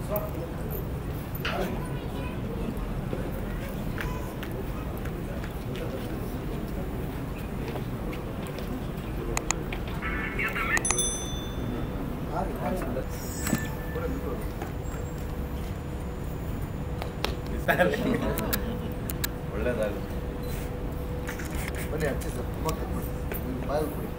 ಒಳ್ಳೇದಾಗಲಿ ಬನ್ನಿ ಹಚ್ಚಿ ಸರ್ ತುಂಬ ಕಟ್ಬಿಡಿ ಬಾಯಲ್ಲಿ ಕೊಡಿ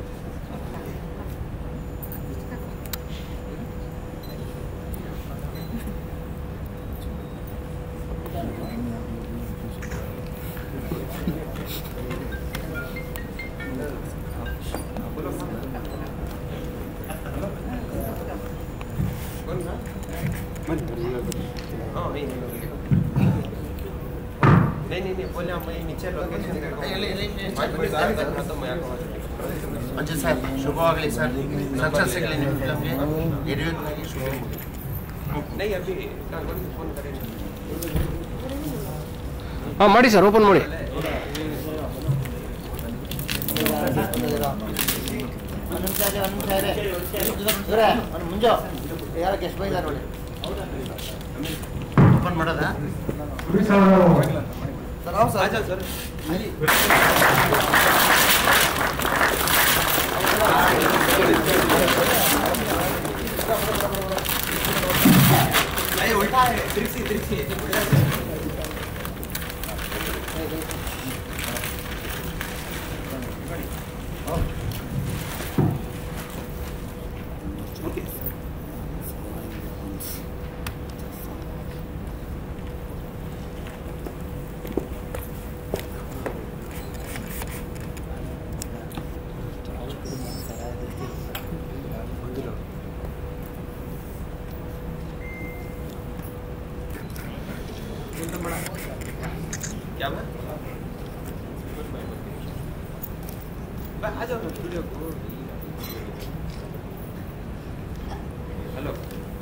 नहीं नहीं नहीं बोले हम ये नीचे लोकेशन ಮಂಜು ಸರ್ ಶುಭವಾಗಲಿ ಸರ್ ಸಕ್ಸಸ್ ಸಿಗಲಿ ನಿಮ್ಮ ಫಿಲಮ್ಗೆ ಯಡಿಯೂರಪ್ಪಗೆ ಶುಭ नहीं अभी फोन करेंगे ಹಾಂ ಮಾಡಿ ಸರ್ ಓಪನ್ ಮಾಡಿ ಮುಂಜು ಯಾರ ಗೆಸ್ಟ್ ಬೈದಾರ ನೋಡಿ ಓಪನ್ ಮಾಡೋದಾ ಸರ್ ಹೌದು आ ಸರ್ जाओ सर अरे उल्टा है तिरछी तिरछी क्या हुआ बा- आ जाओ ना स्टूडियो को हेलो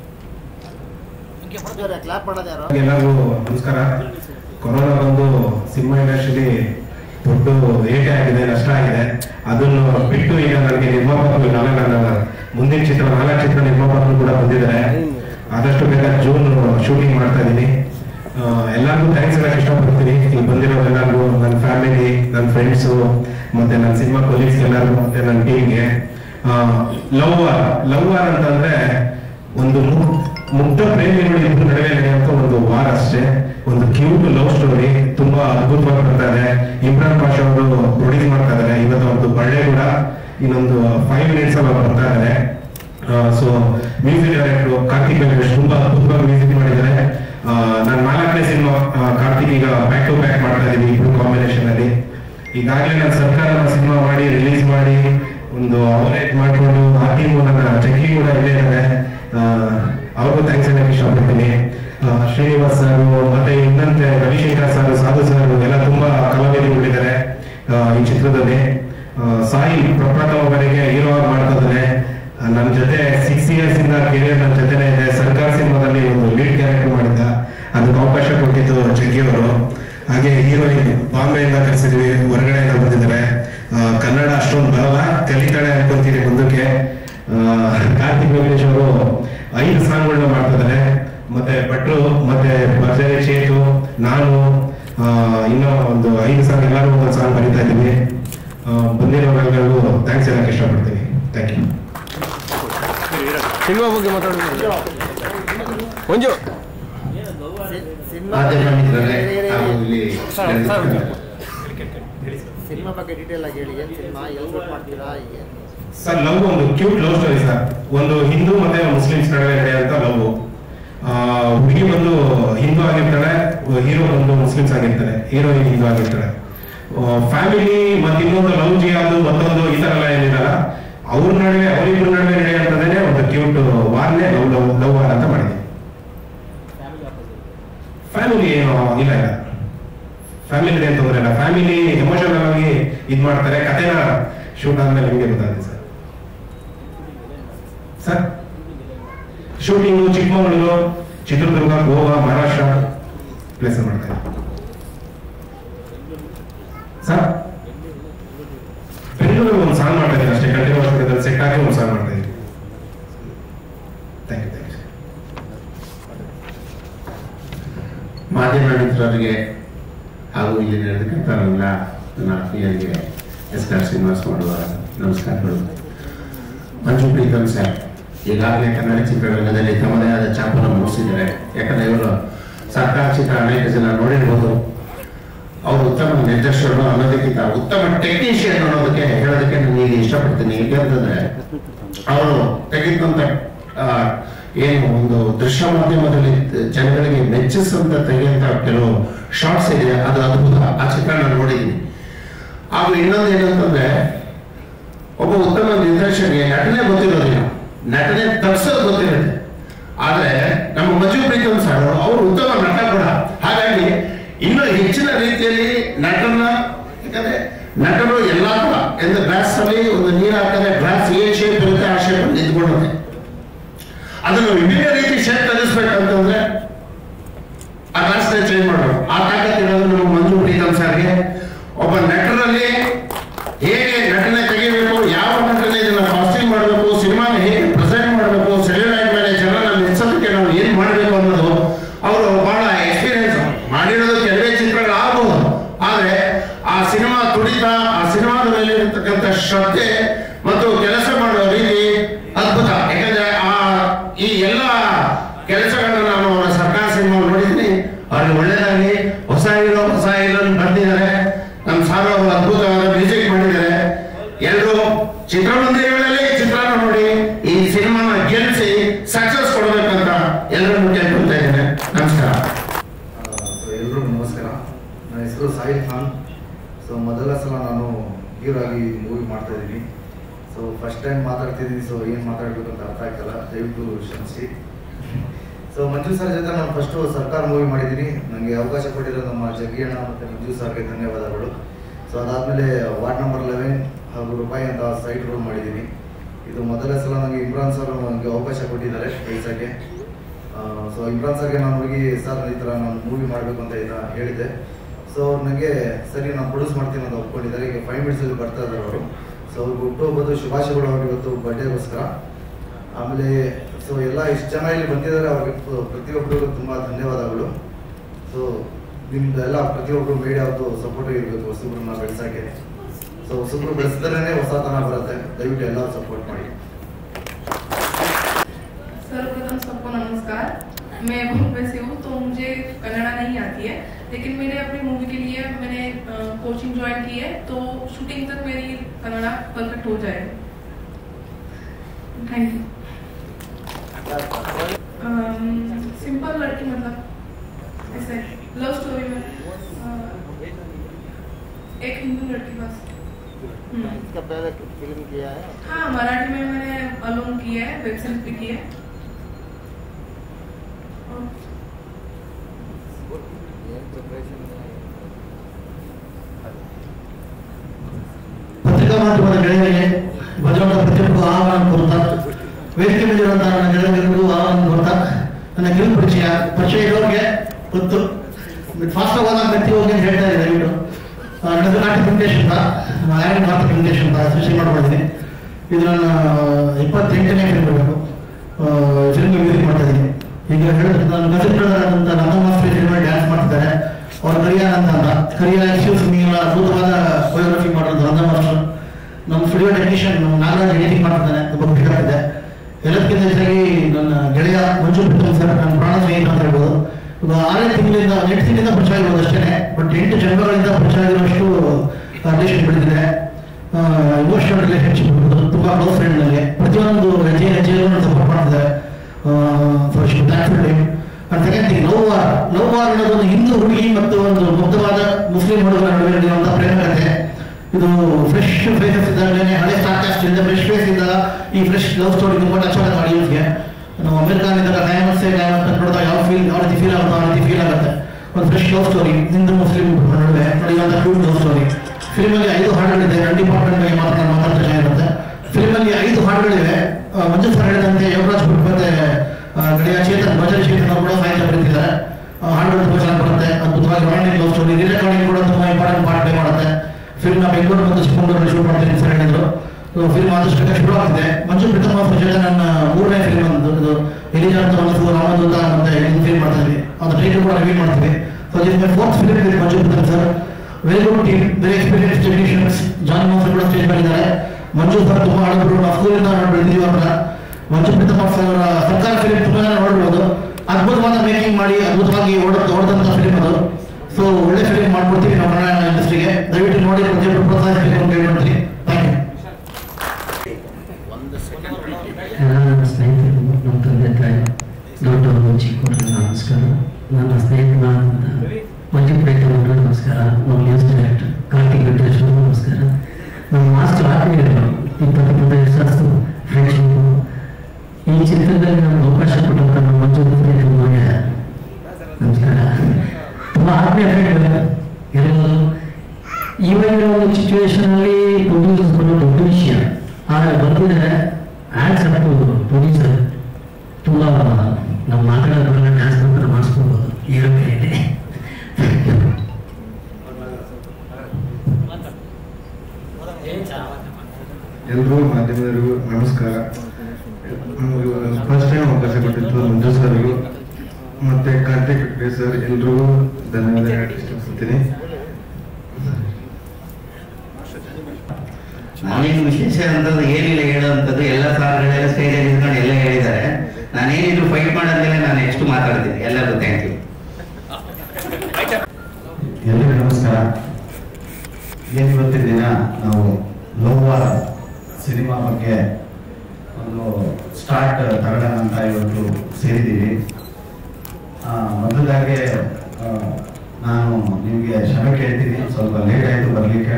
ಕ್ಲಾಪ್ ಮಾಡೋದು ಯಾರು ಎಲ್ಲರಿಗೂ ನಮಸ್ಕಾರ ಕೊರೋನಾ ಬಂದು ಸಿನಿಮಾ ಇಂಡಸ್ಟ್ರಿಲಿ ದೊಡ್ಡ ಏಟೆ ಆಗಿದೆ ನಷ್ಟ ಆಗಿದೆ ಅದನ್ನು ಬಿಟ್ಟು ಈಗ ನನಗೆ ನಿರ್ಮಾಪಕರು ನಾಳೆ ನನ್ನ ಮುಂದಿನ ಚಿತ್ರ ನಾಲ್ಕು ಚಿತ್ರ ನಿರ್ಮಾಪಕರು ಕೂಡ ಬಂದಿದ್ದಾರೆ ಆದಷ್ಟು ಬೇಗ ಜೂನ್ ಶೂಟಿಂಗ್ ಮಾಡ್ತಾ ಇದ್ದೀನಿ ಆ, ಎಲ್ಲರಿಗೂ ಥ್ಯಾಂಕ್ಸ್ ಹೇಳಕ್ ಇಷ್ಟಪಡ್ತೀನಿ ಇಲ್ಲಿ ಬಂದಿರೋ ಎಲ್ಲರಿಗೂ ನನ್ನ ಫ್ಯಾಮಿಲಿ ನನ್ನ ಫ್ರೆಂಡ್ಸು ಮತ್ತೆ ನನ್ನ ಸಿನಿಮಾ ಕೊಲೀಗ್ಸ್ ಎಲ್ಲರಿಗೂ ಮತ್ತೆ ನನ್ನ ಟೀಮ್ಗೆ ಲವ್ ವಾರ್ ಲವ್ ವಾರ್ ಅಂತಂದ್ರೆ ಒಂದು ಮು- ಮುಗ್ಧ ಪ್ರೇಮಿಗಳು ಇಬ್ಬರು ನಡುವೆ ನಡೆಯುವಂತ ಒಂದು ವಾರ ಅಷ್ಟೇ ಒಂದು ಕ್ಯೂಟ್ ಲವ್ ಸ್ಟೋರಿ ತುಂಬಾ ಅದ್ಭುತವಾಗಿ ಬರ್ತಾ ಇದೆ ಇಮ್ರಾನ್ ಪಾಷಾ ಅವರು ಪ್ರೊಡ್ಯೂಸ್ ಮಾಡ್ತಾ ಇದ್ದಾರೆ ಇವತ್ತು ಒಂದು ಬರ್ಡೇ ಕೂಡ ಇನ್ನೊಂದು ಫೈವ್ ಮಿನಿಟ್ಸ್ ಅಲ್ಲಿ ಅವ್ರು ಬರ್ತಾ ಇದ್ದಾರೆ so music director Karthik Venkatesh ತುಂಬಾ ಅದ್ಭುತವಾಗಿ ಮ್ಯೂಸಿಕ್ ಮಾಡಿದ್ದಾರೆ ನಾನು ನಾಲ್ಕನೇ ಸಿನಿಮಾ ಕಾರ್ತಿಕ್ ಈಗ ಬ್ಯಾಕ್ ಟು ಬ್ಯಾಕ್ ಮಾಡ್ತಾ ಇದೀವಿ ಇಬ್ರು ಕಾಂಬಿನೇಷನ್ ಅಲ್ಲಿ ಈಗಾಗಲೇ ನಾನು ಸರ್ಕಾರ ಸಿನಿಮಾ ಮಾಡಿ ರಿಲೀಸ್ ಮಾಡಿ ಒಂದು ಅವರೇಟ್ ಮಾಡಿಕೊಂಡು ಆ ಟೀಮ್ ನನ್ನ ಚಕ್ಕಿ ಕೂಡ ಇಲ್ಲೇ ಇದ್ದಾರೆ ಆ, ಅವ್ರಿಗೂ ಥ್ಯಾಂಕ್ಸ್ ಹೇಳಕ್ಕೆ ಇಷ್ಟಪಡ್ತೀನಿ ಆ, ಶ್ರೀನಿವಾಸ್ ಸರ್ ಮತ್ತೆ ಇನ್ನಂತೆ ರವಿಶಂಕರ್ ಸರ್ ಸಾಧು ಸರ್ ಎಲ್ಲ ತುಂಬಾ ಕಲಾವಿದರುಗಳಿದ್ದಾರೆ ಆ, ಈ ಚಿತ್ರದಲ್ಲಿ ಆ, ಸಾಯಿ ಪ್ರಪ್ರಥಮವರೆಗೆ ಹೀರೋ ಆಗಿ ಮಾಡ್ತಾ ಇದ್ದಾನೆ ಆ, ನನ್ನ ಜೊತೆ ಸಿಕ್ಸ್ ಇಯರ್ಸ್ ಇಂದ ಕೆರಿಯರ್ ನನ್ನ ಜೊತೆನೇ ಇದೆ ಸರ್ಕಾರ ಸಿನಿಮಾದಲ್ಲಿ ಒಂದು ಲೀಡ್ ಕ್ಯಾರೆಕ್ಟರ್ ಮಾಡಿದ್ದ ಅದಕ್ಕೆ ಅವಕಾಶ ಕೊಟ್ಟಿದ್ದು ಜಗ್ಗಿ ಅವರು ಹಾಗೆ ಹೀರೋಯಿನ್ ಬಾಂಬೆಯಿಂದ ಕರೆಸಿದ್ವಿ ಹೊರಗಡೆಯಿಂದ ಬಂದಿದ್ದಾರೆ ಆ, ಕನ್ನಡ ಅಷ್ಟೊಂದು ಬರಲ್ಲ ಕಲಿತಾಳೆ ಅನ್ಕೊಂತೀನಿ ಮುಂದಕ್ಕೆ ಆ, ಕಾರ್ತಿಕ್ ವೆಂಕಟೇಶ್ ಅವರು ಐದು ಸಾಂಗ್ಗಳನ್ನ ಮಾಡ್ತಿದ್ದಾರೆ ಮತ್ತೆ ಭಟ್ರು ಮತ್ತೆ ಭಜನೆ ಚೇತು ನಾನು ಆ, ಇನ್ನೂ ಒಂದು ಐದು ಸಾಂಗ್ ಎಲ್ಲರೂ ಒಂದೊಂದು ಸಾಂಗ್ ಬರೀತಾ ಇದ್ದೀವಿ ಆ, ಬಂದಿರೋರೆಲ್ಲರಿಗೂ ಥ್ಯಾಂಕ್ಸ್ ಹೇಳಕ್ಕೆ ಇಷ್ಟಪಡ್ತೀನಿ ಥ್ಯಾಂಕ್ ಯು ಸಿನಿಮಾ ಬಗ್ಗೆ ಮಾತಾಡೋದು ಮಂಜು ಮಾಧ್ಯಮ ಮಿತ್ರರೇ ಹಾಗೂ ಇಲ್ಲಿ ಸಿನಿಮಾ ಬಗ್ಗೆ ಡೀಟೇಲ್ ಆಗಿ ಹೇಳಿ ಏನ್ ಸಿನಿಮಾ ಎಲ್ಲಿ ಶೂಟ್ ಮಾಡ್ತೀರಾ ಏನು ಸರ್ ಲವ್ ಒಂದು ಕ್ಯೂಟ್ ಲವ್ ಸ್ಟೋರಿ ಸರ್ ಒಂದು ಹಿಂದೂ ಮತ್ತೆ ಮುಸ್ಲಿಮ್ಸ್ ನಡುವೆ ನಡೆಯುವಂತ ಲವ್ ಹುಡುಗಿ ಬಂದು ಹಿಂದೂ ಆಗಿರ್ತಾಳೆ ಹೀರೋ ಬಂದು ಮುಸ್ಲಿಮ್ಸ್ ಆಗಿರ್ತಾರೆ ಹೀರೋಯಿನ್ ಹಿಂದೂ ಆಗಿರ್ತಾಳೆ ಫ್ಯಾಮಿಲಿ ಮತ್ತೆ ಇನ್ನೊಂದು ಲವ್ ಜಿಯಾದು ಮತ್ತೊಂದು ಈ ತರ ಎಲ್ಲ ಏನಿರಲ್ಲ ಅವ್ರ ನಡುವೆ ಅವರಿಬ್ಬರ ನಡುವೆ ನಡೆಯುವಂತದೇ ಒಂದು ಕ್ಯೂಟ್ ವಾರ್ನೇ ಲವ್ ಲವ್ ಲವ್ ವಾರ್ ಅಂತ ಮಾಡಿದೆ ಫ್ಯಾಮಿಲಿ ಏನು ಇಲ್ಲ ಇಲ್ಲ ಫ್ಯಾಮಿಲಿ ಏನು ತೊಂದರೆ ಇಲ್ಲ ಫ್ಯಾಮಿಲಿ ಎಮೋಷನಲ್ ಆಗಿ ಇದ್ ಮಾಡ್ತಾರೆ ಕಥೆನ ಶೂಟ್ ಆದ್ಮೇಲೆ ನಿಮಗೆ ಗೊತ್ತಾಗುತ್ತೆ sir sir shooting Chikkamagaluru Chitradurga Goa Maharashtra place ಮಾಡ್ತಾರೆ ಸರ್ ಬೆಂಗಳೂರು ಒಂದು ಸಾಂಗ್ ಮಾಡ್ತಾ ಇದ್ದೀನಿ ಅಷ್ಟೇ ಕಂಟಿನ್ಯೂಸ್ ಸೆಟ್ ಆಗಿ ಒಂದು ಸಾಂಗ್ ಮಾಡ್ತಾ ಇದ್ದೀನಿ ಥ್ಯಾಂಕ್ ಯು ಥ್ಯಾಂಕ್ ಯು ಮಾಧ್ಯಮ ಮಿತ್ರರಿಗೆ ಹಾಗೂ ಇಲ್ಲಿ ನಡೆದಕ್ಕಂಥವರೆಲ್ಲ ನನ್ನ ಆತ್ಮೀಯರಿಗೆ ಎಸ್ ಆರ್ ಶ್ರೀನಿವಾಸ್ ಮಾಡುವ ನಮಸ್ಕಾರಗಳು ಮಂಜು ಪ್ರೀತಮ್ ಸರ್ ಈಗಾಗಲೇ ಕನ್ನಡ ಚಿತ್ರರಂಗದಲ್ಲಿ ತಮ್ಮದೇ ಆದ ಛಾಪನ್ನು ಮೂಡಿಸಿದ್ದಾರೆ ಯಾಕಂದ್ರೆ ಇವರು ಸರ್ಕಾರ ಚಿತ್ರ ಅನೇಕ ಜನ ನೋಡಿರ್ಬೋದು ಅವರು ಉತ್ತಮ ನಿರ್ದೇಶಕರು ಅನ್ನೋದಕ್ಕಿಂತ ಉತ್ತಮ ಟೆಕ್ನಿಷಿಯನ್ ಅನ್ನೋದಕ್ಕೆ ಹೇಳೋದಕ್ಕೆ ನಾನು ಈಗ ಇಷ್ಟಪಡ್ತೀನಿ ಯಾಕಂತಂದ್ರೆ ಅವರು ತೆಗೆದಂತ ಆ, ಏನು ಒಂದು ದೃಶ್ಯ ಮಾಧ್ಯಮದಲ್ಲಿ ಜನಗಳಿಗೆ ಮೆಚ್ಚಿಸುವಂತ ತೆಗೆಯುವಂತ ಕೆಲವು ಶಾರ್ಟ್ಸ್ ಇದೆ ಅದು ಅದ್ಭುತ ಆ ಚಿತ್ರ ನಾನು ನೋಡಿದ್ದೀನಿ ಹಾಗೂ ಇನ್ನೊಂದು ಏನಂತಂದ್ರೆ ಒಬ್ಬ ಉತ್ತಮ ನಿರ್ದೇಶಕನಿಗೆ ನಟನೆ ಗೊತ್ತಿರೋದಿಲ್ಲ ನಟನೆ ತಪ್ಸೋದು ಗೊತ್ತಿರುತ್ತೆ ಆದ್ರೆ ನಮ್ಮ ಮಂಜು ಪ್ರೀತಮ್ ಸರ್ ಅವರು ಉತ್ತಮ ನಟ ಕೂಡ ಹಾಗಾಗಿ ಇನ್ನೂ ಹೆಚ್ಚಿನ ರೀತಿಯಲ್ಲಿ ನಟನ ಯಾಕಂದ್ರೆ ನಟರು ಎಲ್ಲಾ ಕೂಡ ಎಂದು ಗ್ಲಾಸ್ ಅಲ್ಲಿ ಒಂದು ನೀರು ಹಾಕಿದ್ರೆ ಗ್ಲಾಸ್ ಏನ್ ಶೇಪ್ ಇರುತ್ತೆ ಆ ಶೇಪ್ ನಿಂತ್ಕೊಳ್ಳುತ್ತೆ ಅದನ್ನು ವಿಭಿನ್ನ ರೀತಿ ಶೇಪ್ ತರಿಸ್ಬೇಕಂತಂದ್ರೆ ಆ ಗ್ಲಾಸ್ ಚೇಂಜ್ ಮಾಡಬೇಕು ಆ ತಾಕತ್ ಇರೋದು ನಮ್ಮ ಮಂಜು ಪ್ರೀತಮ್ ಸರ್ಗೆ ಒಬ್ಬ ನಟರಲ್ಲಿ ಹೇಗೆ ನಟನೆ ತೆಗಿಬೇಕು ಯಾವ ನಟನೆ ಇದನ್ನ ಕಾಸ್ಟ್ಯೂಮ್ ಮಾಡಬೇಕು ಸಿನಿಮಾನ ಹೇಗೆ ಪ್ರೆಸೆಂಟ್ ಮಾಡಬೇಕು ಸೆಲ್ಯುಲೈಟ್ ಮೇಲೆ ಜನರನ್ನ ಮೆಚ್ಚೋದಕ್ಕೆ ನಾವು ಏನ್ ಮಾಡಬೇಕು ಅನ್ನೋದು ಅವರು ಬಹಳ ಎಕ್ಸ್ಪೀರಿಯನ್ಸ್ ಮಾಡಿರೋದು ಕೆಲವೇ ಚಿತ್ರಗಳು ಆಗಬಹುದು ಆದ್ರೆ ಆ ಸಿನಿಮಾ ತುಡಿತ ಆ ಸಿನಿಮಾದ ಮೇಲೆ ಇರತಕ್ಕಂಥ ಶ್ರದ್ಧೆ ಮತ್ತು ಕೆಲಸ ಮಾಡುವ ರೀತಿ ಅದ್ಭುತ ಯಾಕಂದ್ರೆ ಆ ಈ ಎಲ್ಲ ಕೆಲಸಗಳನ್ನ ನಾನು ಅವರ ಸರ್ಕಾರ ಸಿನಿಮಾ ನೋಡಿದ್ದೀನಿ ಅವ್ರಿಗೆ ಒಳ್ಳೇದಾಗಿ ಹೊಸ ಹೀರೋ ಹೊಸ ಹೀರೋನ್ ಬರ್ತಿದ್ದಾರೆ ನಮ್ಮ ಸಾರ್ ಅವರು ಅದ್ಭುತವಾದ ಮ್ಯೂಸಿಕ್ ಮಾಡಿದ್ದಾರೆ ಎಲ್ಲರೂ ಚಿತ್ರಮಂದಿರಗಳಲ್ಲಿ ಚಿತ್ರನ ನೋಡಿ ಈ ಸಿನಿಮಾನ ಗೆಲ್ಲಿಸಿ ಸಕ್ಸಸ್ ಕೊಡಬೇಕಂತ ಎಲ್ಲರನ್ನು ಕೇಳ್ಕೊಳ್ತಾ ಇದ್ದೇನೆ ನಮಸ್ಕಾರ ಸೊ ಎಲ್ರಿಗೂ ನಮಸ್ಕಾರ ನನ್ನ ಹೆಸರು ಸಾಹಿಲ್ ಖಾನ್ ಸೊ ಮೊದಲ ಸಲ ನಾನು ಹೀರೋ ಆಗಿ ಮೂವಿ ಮಾಡ್ತಾ ಇದ್ದೀನಿ ಸೊ ಫಸ್ಟ್ ಟೈಮ್ ಮಾತಾಡ್ತಿದ್ದೀನಿ ಸೊ ಏನು ಮಾತಾಡಬೇಕು ಅಂತ ಅರ್ಥ ಆಗ್ತಲ್ಲ ದಯವಿಟ್ಟು ಕ್ಷಮಿಸಿ ಸೊ ಮಂಜು ಸರ್ ಜೊತೆ ನಾನು ಫಸ್ಟು ಸರ್ಕಾರ ಮೂವಿ ಮಾಡಿದ್ದೀನಿ ನನಗೆ ಅವಕಾಶ ಕೊಟ್ಟಿರೋ ನಮ್ಮ ಜಗ್ಗಿ ಅಣ್ಣ ಮತ್ತು ಮಂಜು ಸರ್ಗೆ ಧನ್ಯವಾದಗಳು ಸೊ ಅದಾದಮೇಲೆ ವಾರ್ಡ್ ನಂಬರ್ ಲೆವೆನ್ ಹಾಗೂ ರೂಪಾಯಿ ಅಂತ ಸೈಟ್ ರೋಲ್ ಮಾಡಿದ್ದೀನಿ ಇದು ಮೊದಲ ಸಲ ನನಗೆ ಇಮ್ರಾನ್ ಸರ್ ನನಗೆ ಅವಕಾಶ ಕೊಟ್ಟಿದ್ದಾರೆ ಕೆಲಸಕ್ಕೆ ಸೊ ಇಮ್ರಾನ್ ಸರ್ಗೆ ನಾನು ಹೋಗಿ ಸರ್ ಈ ಥರ ನಾನು ಮೂವಿ ಮಾಡಬೇಕು ಅಂತ ಇದನ್ನ ಹೇಳಿದ್ದೆ ಸೊ ನನಗೆ ಸರಿ ನಾನು ಪ್ರೊಡ್ಯೂಸ್ ಮಾಡ್ತೀನಿ ಅಂತ ಒಪ್ಕೊಂಡಿದ್ದಾರೆ ಈಗ ಫೈವ್ ಮಿನಿಟ್ಸಲ್ಲಿ ಬರ್ತಾ ಇದ್ದಾರೆ ಅವರು ಸೊ ಅವ್ರಿಗೆ ಹುಟ್ಟುಹಬ್ಬದ ಶುಭಾಶಯಗಳು ಅವ್ರಿಗೆ ಇವತ್ತು ಬರ್ಡೇಗೋಸ್ಕರ ಆಮೇಲೆ ಸೊ ಎಲ್ಲ ಇಷ್ಟು ಜನ ಇಲ್ಲಿ ಬಂದಿದ್ದಾರೆ ಅವ್ರಿಗೆ ಪ್ರ- ಪ್ರತಿಯೊಬ್ಬರಿಗೂ ತುಂಬ ಧನ್ಯವಾದಗಳು ಸೊ ನಿಮ್ದು ಎಲ್ಲ ಪ್ರತಿಯೊಬ್ಬರು ಮೀಡಿಯಾ ಅವ್ರದ್ದು ಸಪೋರ್ಟ್ ಇರಬೇಕು ಹೊಸಬ್ರನ್ನ ಬೆಳೆಸೋಕ್ಕೆ ಸೊ ಹೊಸಬ್ರು ಬೆಳೆಸಿದ್ರೇ ಹೊಸತನ ಬರುತ್ತೆ ದಯವಿಟ್ಟು ಎಲ್ಲರೂ ಸಪೋರ್ಟ್ ಮಾಡಿ सर्वप्रथम सबको नमस्कार मैं बॉम्बे से हूँ तो मुझे कन्नड़ा नहीं आती है लेकिन मैंने अपनी मूवी के लिए मैंने कोचिंग ज्वाइन की है तो शूटिंग तक मेरी कन्नड़ा परफेक्ट हो जाए थैंक यू सिंपल लड़की मतलब ऐसे लव स्टोरी में अ, एक हिंदू लड़की बस हम्म। इसका पहले फिल्म किया है हाँ मराठी में मैंने अलोन किया है वेब सीरीज भी की है और ಪತ್ರಿಕಾ ಮಾಧ್ಯಮದ ಗೆಳೆಯರಿಗೆ ಭದ್ರವಾದ ಪ್ರತಿಯೊಬ್ಬರಿಗೂ ಆಹ್ವಾನ ಕೋರುತ್ತಾ ವೇದಿಕೆ ಮೇಲಿರುವಂತಹ ನನ್ನ ಗೆಳೆಯರಿಗೂ ಆಹ್ವಾನ ಕೋರುತ್ತಾ ನನ್ನ ಕಿರು ಪರಿಚಯ ಪರಿಚಯ ಇರೋರಿಗೆ ಗೊತ್ತು ಫಾಸ್ಟ್ ಹೋದಾಗ ವ್ಯಕ್ತಿ ಹೋಗಿ ಅಂತ ಹೇಳ್ತಾ ಇದ್ದಾರೆ ದಯವಿಟ್ಟು ಆ, ನನ್ನದು ನಾಟ್ಯ ವೆಂಕಟೇಶ್ ಅಂತ ಆರ್ಯನ್ ನಾಟ್ಯ ವೆಂಕಟೇಶ್ ಅಂತ ಸೃಷ್ಟಿ ಮಾಡ್ಕೊಂಡಿದ್ದೀನಿ ಇದು ನನ್ನ ಇಪ್ಪತ್ತೆಂಟನೇ ಫಿಲ್ಮ್ ಇರಬೇಕು ಫಿಲ್ಮ್ ಮ್ಯೂಸಿಕ್ ಮಾಡ್ತಾ ಇದ್ದೀನಿ ಈಗ ಹೇಳಿದ್ರೆ ನನ್ನ ಕಸಿನ್ ಬ್ರದರ್ ಅಂತ ನಮ್ಮ ಮಾಸ್ಟರ್ ಫಿಲ್ಮ್ ಡ್ಯಾನ್ಸ್ ಮಾಡ್ತಿದ್ದಾರೆ ಅವ್ರ ಕರಿಯಾನ್ ಅಂತ ಅಂತ ಕರಿಯ ಇಶ್ಯೂಸ್ ನೀವೆಲ್ಲ ಅದ್ಭುತವಾದ ಕೊರಿಯೋಗ್ರಫಿ ಮಾಡೋದು ನಂದ ಮಾಸ್ಟರ್ ನಮ್ಮ ಸ್ಟುಡಿಯೋ ಟೆಕ್ನಿಷಿಯನ್ ನಾಗರಾಜ್ ಎಡಿಟಿಂಗ್ ಮಾಡ್ತಿದ್ದಾನೆ ತುಂಬ ಖುಷಿಯಾಗಿದೆ ಎಲ್ಲದಕ್ಕಿಂತ ಹೆಚ್ಚಾಗಿ ನನ್ನ ಗೆಳೆಯ ಮಂಜು ಪ್ರೀತಮ್ ಸರ್ ನನ್ನ ಪ್ರಾಣ ಸ್ನೇಹಿತ ಅಂತ ಹೇಳ್ಬೋದು ಈಗ ಆರನೇ ತಿಂಗಳಿಂದ ಎಂಟು ತಿಂಗಳಿಂದ ಪರಿಚಯ ಆಗಿರೋದು ಅಷ್ಟೇ ಬಟ್ ಎಂಟು ಜನ್ಮಗಳಿಂದ ಪರಿಚಯ ಆಗಿರೋಷ್ಟು ರಿಲೇಷನ್ ಬೆಳೆದಿದೆ ಇಮೋಷನಲ್ ರಿಲೇಷನ್ಶಿಪ್ ತುಂಬ ಕ್ಲೋಸ್ ಫ್ರೆಂಡ್ ನನಗೆ ಪ್ರತಿಯೊಂದು ಹೆಜ್ಜೆ ಹೆಜ್ಜೆಯನ್ನು ಸಪೋರ್ಟ್ ಮಾಡ್ತಿದ್ದಾರೆ first thankful time and second thing love war love war ಅನ್ನೋದು ಒಂದು ಹಿಂದೂ ಹುಡುಗಿ ಮತ್ತು ಒಂದು ಮುಗ್ಧವಾದ ಮುಸ್ಲಿಂ ಹುಡುಗರ ನಡುವೆ ನಡೆಯುವಂತಹ ಪ್ರೇಮ ಕಥೆ ಇದು ಫ್ರೆಶ್ ಫೇಸಸ್ ಇದ್ದಾಗಲೇ ಹಳೆ ಸ್ಟಾರ್ ಕಾಸ್ಟ್ ಇಂದ ಫ್ರೆಶ್ ಫೇಸ್ ಇಂದ ಈ ಫ್ರೆಶ್ ಲವ್ ಸ್ಟೋರಿ ತುಂಬ ಟಚ್ ಆಗುತ್ತೆ ಆಡಿಯನ್ಸ್ಗೆ ನಾವು ಅಮೆರಿಕಾನ್ ಇದ್ದಾಗ ನಯಮಸ್ಸೆ ನಯಮಸ್ ಅಂತ ನೋಡಿದಾಗ ಯಾವ ಫೀಲ್ ಯಾವ ರೀತಿ ಫೀಲ್ ಆಗುತ್ತೋ ಆ ರೀತಿ ಫೀಲ್ ಆಗುತ್ತೆ ಒಂದು fresh love story Hindu Muslim ನಡುವೆ ನಡೆಯುವಂಥ ಕ್ಯೂಟ್ ಲವ್ ಸ್ಟೋರಿ ಫಿಲ್ಮಲ್ಲಿ ಐದು ಹಾಡುಗಳಿದೆ ನನ್ನ ಡಿಪಾರ್ಟ್ಮೆಂಟ್ ಬಗ್ಗೆ ಮಾತ್ರ ನಾನು ಮಾತಾಡ್ತಾ ಚೆನ್ನಾಗಿರುತ್ತೆ ಫಿಲ್ಮಲ್ಲಿ ಐದು ಹಾಡುಗಳಿವೆ ಆ, ಮಂಜು ಸರ್ ಹೇಳಿದಂತೆ ಯೋಗರಾಜ್ ಭಟ್ ಮತ್ತೆ ಆ, ಗೆಳೆಯ ಚೇತನ್ ಭಜನ್ ಚೇತನ್ ಅವರು ಕೂಡ ಸಾಹಿತ್ಯ ಬರೀತಿದ್ದಾರೆ ಆ, ಹಾಡುಗಳು ತುಂಬ ಚೆನ್ನಾಗಿ ಬರುತ್ತೆ ಅದ್ಭುತವಾಗಿ ರೊಮ್ಯಾಂಟಿಕ್ ಲವ್ ಸ್ಟೋರಿ ರಿರೆಕಾರ್ಡಿಂಗ್ ಕೂಡ ತುಂಬ ಇಂಪಾರ್ಟೆಂಟ್ ಪಾರ್ಟ್ ಪ್ಲೇ ಮಾಡುತ್ತೆ ಫಿಲ್ಮ್ ಬೆಂಗಳೂರು ಮತ್ತು ಚಿಕ್ಕಮಗಳೂರಲ್ಲಿ ಶೂಟ್ ಮಾಡ್ತೀನಿ ಸರ್ ಹೇಳಿದ್ರು ಫಿಲ್ಮ್ ಆದಷ್ಟು ಬೇಗ ಶುರು ಆಗ್ತಿದೆ ಮಂಜು ಪ್ರೀತಮ್ ಅವ್ರ ಜೊತೆ ನನ್ನ ಮೂರನೇ ಫಿಲ್ಮ್ ಒಂದು ಇದು ಎಲಿಜಾ ಅಂತ ಒಂದು ರಾಮದೂತ ಮತ್ತೆ ಫಿಲ್ಮ್ ಮಾಡ್ತಾ ಇದ್ವಿ ಅದು ಟೈಟಲ್ ಕೂಡ ರಿವೀಲ್ ಮಾಡ್ತೀವಿ So this is my fourth film with Manju Pradhan sir. Very good team, very experienced technicians. John master ಕೂಡ ಸ್ಟೇಜ್ ಮಾಡಿದ್ದಾರೆ ಮಂಜು ಸರ್ ತುಂಬಾ ಆಡೋರು ನಾವು ಸ್ಕೂಲಿಂದ ಬೆಳೆದಿದ್ದೀವಿ ಅವ್ರನ್ನ ಮಂಜು ಪ್ರೀತಮ್ ಸರ್ ಅವರ ಸರ್ಕಾರ ಫಿಲಿಂ ತುಂಬಾ ಜನ ನೋಡ್ಬೋದು ಅದ್ಭುತವಾದ ಮೇಕಿಂಗ್ ಮಾಡಿ ಅದ್ಭುತವಾಗಿ ಓಡ ಓಡಿದಂಥ ಫಿಲಿಂ ಅದು ಸೊ ಒಳ್ಳೆ ಫಿಲಿಂ ಮಾಡ್ಕೊಡ್ತೀವಿ ನಮ್ಮ ಕನ್ನಡ ಇಂಡಸ್ಟ್ರಿಗೆ ದಯವಿಟ್ಟು ನೋಡಿ ಪ್ರತಿಯೊಬ್ಬರು ಪ್ರೋತ್ಸಾಹಿಸಬೇಕು ಅಂತ ಹೇಳ್ಕೊಡ್ತೀನಿ ಥ್ಯಾಂಕ್ ಯು ಒಂದು ಸೆಕೆಂಡ್ ಎಲ್ಲ ನನ್ನ ಸ್ನೇಹಿತರು ನಮ್ಮ ತಂದೆ ತಾಯಿ ದೊಡ್ಡವರು ಚಿಕ್ಕವರು ನಮಸ್ಕಾರ ನನ್ನ ಸ್ನೇಹಿತನಾದಂಥ ಮಂಜು ಪ್ರೀತಮ್ ಅವರು ನಮಸ್ಕಾರ ನಮ್ಮ ನ್ಯೂಸ್ ಡೈರೆಕ್ಟರ್ ಕಾರ್ತಿಕ್ ವೆಂಕಟೇಶ್ವರ ನಮಸ್ಕಾರ ನಮ್ಮ ಮಾಸ್ಟರ್ ಆತ್ಮೀಯರು ಇಪ್ಪತ್ತು ಇಪ್ಪತ್ತೈದು ವರ್ಷ ಫ್ರೆಂಡ್ಶಿಪ್ ಈ ಚಿತ್ರದಲ್ಲಿ ನಮ್ಗೆ ಅವಕಾಶ ಕೊಟ್ಟಂತ ನಮ್ಮ ಮಂಜು ಪ್ರೀತಮ್ ಅವರಿಗೆ ನಮಸ್ಕಾರ ತುಂಬ ಆತ್ಮೀಯ ಫ್ರೆಂಡ್ ಇರೋದು ಇವಾಗಿನ ಒಂದು ಸಿಚುವೇಶನ್ ಅಲ್ಲಿ ಪ್ರೊಡ್ಯೂಸರ್ಸ್ ಬರೋದು ದೊಡ್ಡ ವಿಷಯ ಆದರೆ ಬಂದಿದ್ರೆ ಆಡ್ಸ್ ಅಪ್ ಪ್ರೊಡ್ಯೂಸರ್ ತುಂಬ ನಾವು ಮಾತಾಡೋದ್ರಲ್ಲ ಡ್ಯಾನ್ಸ್ ಬೇಕಾದ್ರೆ ಮಾಡಿಸ್ಕೋಬೋದು ಹೀರೋ ಕೈಯಲ್ಲಿ ಎಲ್ರಿಗೂ ಮಾಧ್ಯಮದವರಿಗೂ ನಮಸ್ಕಾರ ನಮಗೆ ಫಸ್ಟ್ ಟೈಮ್ ಅವಕಾಶ ಕೊಟ್ಟಿತ್ತು ಮಂಜು ಸರ್ಗೂ ಮತ್ತೆ ಕಾರ್ತಿಕ್ ವೆಂಕಟೇಶ್ ಸರ್ ಎಲ್ರಿಗೂ ಧನ್ಯವಾದ ಹೇಳಕ್ಕೆ ಇಷ್ಟಪಡ್ತೀನಿ ನಾನೇನು ವಿಶೇಷ ಅಂತದ್ದು ಏನಿಲ್ಲ ಹೇಳುವಂಥದ್ದು ಎಲ್ಲ ಸಾರ್ಗಳೆಲ್ಲ ಸ್ಟೇಜಲ್ಲಿ ನಿಂತ್ಕೊಂಡು ಎಲ್ಲ ಹೇಳಿದ್ದಾರೆ ನಾನೇನಿದ್ರು ಫೈಟ್ ಮಾಡೋದ್ಮೇಲೆ ನಾನು ಎಷ್ಟು ಮಾತಾಡ್ತೀನಿ ಎಲ್ಲರಿಗೂ ಥ್ಯಾಂಕ್ ಯು ಎಲ್ಲರಿಗೂ ನಮಸ್ಕಾರ ಏನು ಇವತ್ತಿನ ದಿನ ನಾವು ಲೋವಾರ್ ಸಿನಿಮಾ ಬಗ್ಗೆ ಒಂದು ಸ್ಟಾರ್ಟ್ ತಗೊಳ್ಳೋಣ ಅಂತ ಇವತ್ತು ಸೇರಿದ್ದೀವಿ ಆ, ಮೊದಲಾಗೆ ಆ, ನಾನು ನಿಮಗೆ ಕ್ಷಮೆ ಕೇಳ್ತೀನಿ ಸ್ವಲ್ಪ ಲೇಟ್ ಆಯಿತು ಬರಲಿಕ್ಕೆ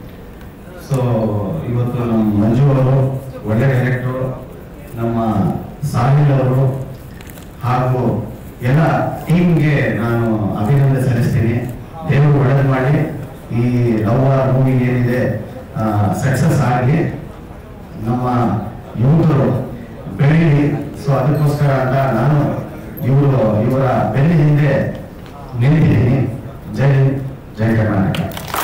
ಸೊ ಇವತ್ತು ನಮ್ಮ ಮಂಜು ಅವರು ಒಳ್ಳೆ ಡೈರೆಕ್ಟ್ರು ನಮ್ಮ ಸಾಹಿಲ್ ಅವರು ಹಾಗೂ ಎಲ್ಲ ಟೀಮ್ಗೆ ನಾನು ಅಭಿನಂದನೆ ಸಲ್ಲಿಸ್ತೀನಿ ದೇವರು ಒಳ್ಳೇದು ಮಾಡಿ ಈ ಲವ್ ಮೂವಿ ಏನಿದೆ ಸಕ್ಸಸ್ ಆಗಿ ನಮ್ಮ ಯುವಕರು ಬೆಳೀಲಿ ಸೊ ಅದಕ್ಕೋಸ್ಕರ ಅಂತ ನಾನು ಇವರು ಇವರ ಬೆನ್ನ ಹಿಂದೆ ನಿಂತಿದ್ದೀನಿ ಜೈ ಹಿಂದ್, ಜೈ ಕರ್ನಾಟಕ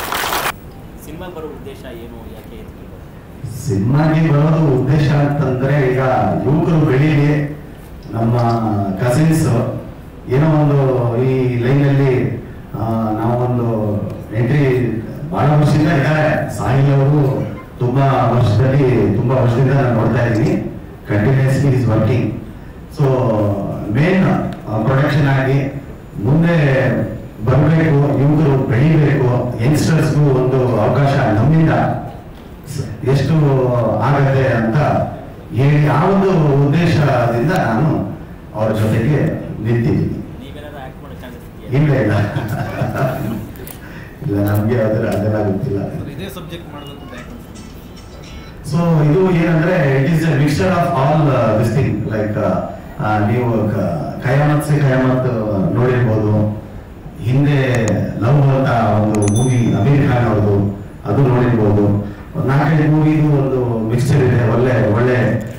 ಸಿನಿಮಾ ಬರೋ ಉದ್ದೇಶ ಏನು ಯಾಕೆ ಎತ್ಕೊಂಡು ಸಿನಿಮಾಗೆ ಬರೋದು ಉದ್ದೇಶ ಅಂತಂದ್ರೆ ಈಗ ಯುವಕರು ಬೆಳೀಲಿ ನಮ್ಮ ಕಸಿನ್ಸ್ ಏನೋ ಒಂದು ಈ ಲೈನಲ್ಲಿ ನಾವೊಂದು ಎಂಟ್ರಿ ಬಹಳ ವರ್ಷದಿಂದ ಇದ್ದಾರೆ ಸಾಹಿಲ್ ಅವರು ತುಂಬಾ ವರ್ಷದಲ್ಲಿ ತುಂಬಾ ವರ್ಷದಿಂದ ನಾನು ನೋಡ್ತಾ ಇದ್ದೀನಿ continuously is working so main production ಆಗಿ ಮುಂದೆ ಬರಬೇಕು ಯುವಕರು ಬೆಳಿಬೇಕು ಯಂಗ್ಸ್ಟರ್ಸ್ಗೂ ಒಂದು ಅವಕಾಶ ನಮ್ಮಿಂದ ಸ- ಎಷ್ಟು ಆಗತ್ತೆ ಅಂತ ಹೇಳಿ ಆ ಒಂದು ಉದ್ದೇಶದಿಂದ ನಾನು ಅವರ ಜೊತೆಗೆ ನಿಂತಿದ್ದೀನಿ ನೀವೇನಾದ್ರೂ ಆಕ್ಟ್ ಮಾಡೋ ಚಾನ್ಸಸ್ ಇದೆಯಾ ಇಲ್ಲ ಇಲ್ಲ ಇಲ್ಲ ನಮ್ಗೆ ಅದರ ಅದೆಲ್ಲ ಗೊತ್ತಿಲ್ಲ ಇದೇ ಸಬ್ಜೆಕ್ಟ್ ಮಾಡಬೇಕು ಅಂತ ಯಾಕೆ ಸೊ ಇದು ಏನಂದ್ರೆ it is a mixture of all this thing like ನೀವು ಕ- ಕಯಾಮತ್ ಸೆ ಕಯಾಮತ್ ನೋಡಿರ್ಬೋದು ಹಿಂದೆ ಲವ್ ಅಂತ ಒಂದು ಮೂವಿ ಅಮೀರ್ ಖಾನ್ ಅವ್ರದ್ದು ಅದು ನೋಡಿರ್ಬೋದು ಒಂದ್ ನಾಲ್ಕೈದು ಮೂವಿದು ಒಂದು ಮಿಕ್ಸ್ಚರ್ ಇದೆ ಒಳ್ಳೆ ಒಳ್ಳೆ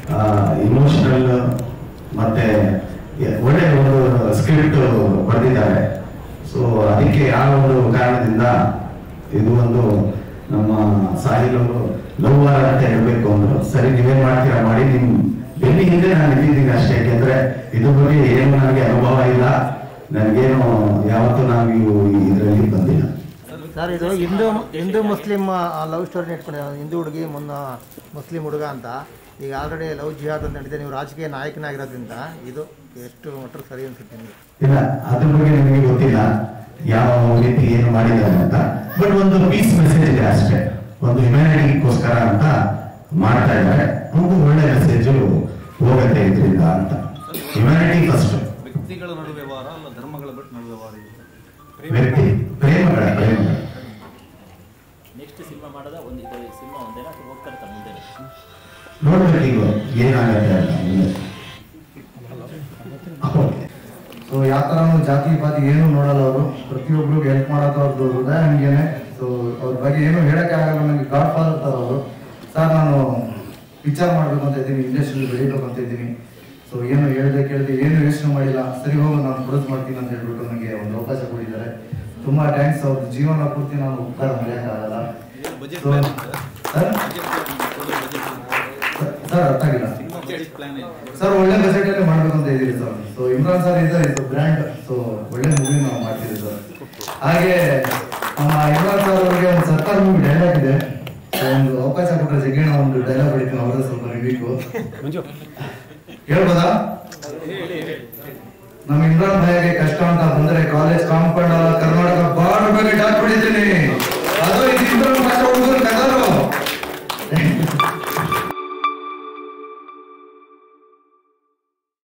ಇಮೋಷನಲ್ ಮತ್ತೆ ಎ- ಒಳ್ಳೆ ಒಂದು ಸ್ಕ್ರಿಪ್ಟ್ ಬರೆದಿದ್ದಾರೆ ಸೊ ಅದಕ್ಕೆ ಆ ಒಂದು ಕಾರಣದಿಂದ ಇದು ಒಂದು ನಮ್ಮ ಸಾಹಿಲ್ ಅವರು ಲವ್ ವಾರ ಅಂತ ಹೇಳ್ಬೇಕು ಅಂದ್ರು ಸರಿ ನೀವೇನ್ ಮಾಡ್ತೀರಾ ಮಾಡಿ ನಿಮ್ ಬೆನ್ನಿ ಹಿಂದೆ ನಾನು ಇದ್ದಿದ್ದೀನಿ ಅಷ್ಟೇ ಯಾಕೆಂದ್ರೆ ಇದ್ರ ಬಗ್ಗೆ ಏನು ನನಗೆ ಅನುಭವ ಇಲ್ಲ ನನಗೇನು ಯಾವತ್ತೂ ನಾನು ಇದರಲ್ಲಿ ಬಂದಿಲ್ಲ ಸರ್ ಇದು Hindu Hindu Muslim love story ಇಟ್ಕೊಂಡಿದ್ದಾರೆ ಹಿಂದೂ ಹುಡುಗಿ ಮುನ್ನ ಮುಸ್ಲಿಂ ಹುಡುಗ ಅಂತ ಈಗ ಆಲ್ರೆಡಿ ಲವ್ ಜಿಹಾದ್ ಅಂತ ನಡೀತೆ ನೀವು ರಾಜಕೀಯ ನಾಯಕನಾಗಿರೋದ್ರಿಂದ ಇದು ಎಷ್ಟು ಮಟ್ಟ ಸರಿ ಅನ್ಸುತ್ತೆ ನಿಮಗೆ ಇಲ್ಲ ಅದ್ರ ಬಗ್ಗೆ ನನಗೆ ಗೊತ್ತಿಲ್ಲ ಯಾವ ರೀತಿ ಏನು ಮಾಡಿದ್ದಾರೆ ಅಂತ ಬಟ್ ಒಂದು ಪೀಸ್ ಮೆಸೇಜ್ ಇದೆ ಅಷ್ಟೇ ಒಂದು ಹ್ಯುಮ್ಯಾನಿಟಿಗೋಸ್ಕರ ಅಂತ ಮಾಡ್ತಾ ಇದ್ದಾರೆ ಒಂದು ಒಳ್ಳೆ ಮೆಸೇಜ್ ಹೋಗತ್ತೆ ಇದರಿಂದ ಅಂತ ಹ್ಯುಮ್ಯಾನಿಟಿ ಫಸ್ಟ್ ವ್ಯಕ್ತಿಗಳ ನಡುವೆ ವ್ಯವಹಾರ ಅಲ್ಲ ಧರ್ಮಗಳ ಬಿಟ್ಟು ನಡುವೆ ವ್ಯವಹಾರ ಇದೆ ವ್ಯಕ್ತಿ ಪ್ರೇಮಗಳ ಪ್ರೇಮಗಳ ನೆಕ್ಸ್ಟ್ ಸಿನಿಮಾ ಮಾಡೋದ ಒಂದು ಇದು ಸಿನಿಮಾ ಒಂದೇನಾ ಅಥವಾ ಹೋಗ್ತಾ ಇರ್ತಾರೆ ಮುಂದೆ ನೋಡ್ಬೇಕು ಈಗ ಏನಾಗತ್ತೆ ಅಂತ ಮುಂದೆ ಸೊ ಯಾವ ಥರನೂ ಜಾತಿ ಪಾತಿ ಏನು ನೋಡಲ್ಲ ಅವರು ಪ್ರತಿಯೊಬ್ಬರಿಗೂ ಹೆಲ್ಪ್ ಮಾಡೋದು ಅವ್ರದ್ದು ಹೃದಯ ಹಂಗೇನೆ ಸೊ ಅವ್ರ ಬಗ್ಗೆ ಏನು ಹೇಳಕ್ಕೆ ಆಗಲ್ಲ ನನಗೆ ಗಾಡ್ ಫಾದರ್ ಥರ ಅವರು ಸರ್ ನಾನು ಪಿಕ್ಚರ್ ಮಾಡಬೇಕು ಅಂತ ಇದ್ದೀನಿ ಇಂಡಸ್ಟ್ರಿಯಲ್ಲಿ ಬೆಳಿಬೇಕು ಅಂತ ಇದ್ದೀನಿ ಸೊ ಏನು ಹೇಳ್ದೆ ಕೇಳಿದೆ ಏನು ಯೋಚನೆ ಮಾಡಿಲ್ಲ ಸರಿ ಹೋಗು ನಾನು ಪ್ರೊಡ್ಯೂಸ್ ಮಾಡ್ತೀನಿ ಅಂತ ಹೇಳ್ಬಿಟ್ಟು ನನಗೆ ಒಂದು ಅವಕಾಶ ಕೊಟ್ಟಿದ್ದಾರೆ ತುಂಬ ಥ್ಯಾಂಕ್ಸ್ ಅವ್ರ ಜೀವನ ಪೂರ್ತಿ ನಾನು ಉಪಕಾರ ಮರೆಯೋಕ್ಕಾಗಲ್ಲ ಸೊ ಸರ್ ಸರ್ ಅರ್ಥ ಆಗಿಲ್ಲ ಸರ್ ಒಳ್ಳೆ ಬಜೆಟ್ ಅಲ್ಲಿ ಮಾಡ್ಬೇಕು ಅಂತ ಇದ್ದೀವಿ ಸರ್ ಸೊ ಇಮ್ರಾನ್ ಸರ್ ಇದ್ದಾರೆ ಇದು ಬ್ರ್ಯಾಂಡ್ ಸೊ ಒಳ್ಳೆ ಮೂವಿ ನಾವು ಮಾಡ್ತೀವಿ ಸರ್ ಹಾಗೆ ನಮ್ಮ ಇಮ್ರಾನ್ ಸರ್ ಅವರಿಗೆ ಒಂದು ಸರ್ಕಾರ ಮೂವಿ ಡೈಲಾಗ್ ಇದೆ So, ಒಂದು ಅವಕಾಶ ಕೊಟ್ಟರೆ ಜಗ್ಗಿಣ ಒಂದು ಡೈಲಾಗ್ ಹೊಡಿತೀನಿ ಅವ್ರದ್ದು ಸ್ವಲ್ಪ ರಿವೀಕು ಹೇಳ್ಬೋದಾ ನಮ್ಮ ಇಮ್ರಾನ್ ಭಾಯಿಗೆ ಕಷ್ಟ ಅಂತ ಬಂದ್ರೆ ಕಾಲೇಜ್ ಕಾಂಪೌಂಡ್